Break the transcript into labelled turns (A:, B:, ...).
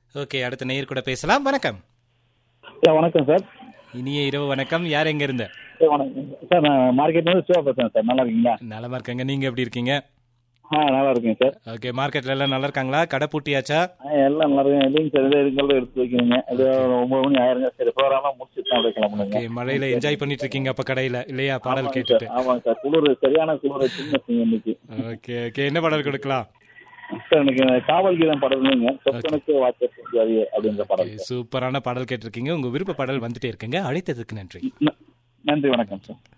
A: okay அடுத்த நேயர் கூட பேசலாம் வணக்கம்
B: சார் வணக்கம் சார்
A: இனிய இரவு வணக்கம் யார் எங்க இருந்த
B: சார் வணக்கம் சார் நான் மார்க்கெட்ல இருந்து சிவா பேசுறேன் சார் நல்லா இருக்கீங்களா
A: நலமா இருக்காங்க நீங்க எப்படி இருக்கீங்க
B: ஆ நல்லா இருக்கேன் சார்
A: ஓகே மார்க்கெட்ல எல்லாம் நல்லா இருக்காங்களா கடை பூட்டியாச்சா
B: ஆ, எல்லாம் நல்லா இருக்கேன் இல்லைங்க சார் இதே இருக்கிறத எடுத்து வைக்கணுங்க இது ஒரு ஒன்பது மணி ஆயிருங்க சரி ப்ரோக்ராம்லாம் முடிச்சுட்டு தான் அப்படியே கிளம்பணுங்க
A: ஓகே மழையில என்ஜாய் பண்ணிட்டு இருக்கீங்க அப்ப கடையில இல்லையா பாடல்
B: ஆமாங்க
A: கேட்டுட்டு
B: சார் ஆமாங்க சார் குளிர் சரியான குளிர் சின்ன இன்னைக்கு
A: ஓகே ஓகே என்ன பாடல் கொடுக்கலாம்
B: சார் எனக்கு இந்த காவல் கீதம் படம்னுங்க சொத்தனுக்கு வாட்ஸ்அப் அப்படின்ற படம்
A: சூப்பரான பாடல் கேட்டிருக்கீங்க உங்க விருப்ப பாடல் வந்துட்டே இருக்குங்க அழைத்ததுக்கு நன்றி
B: ந- நன்றி வணக்கம் சார்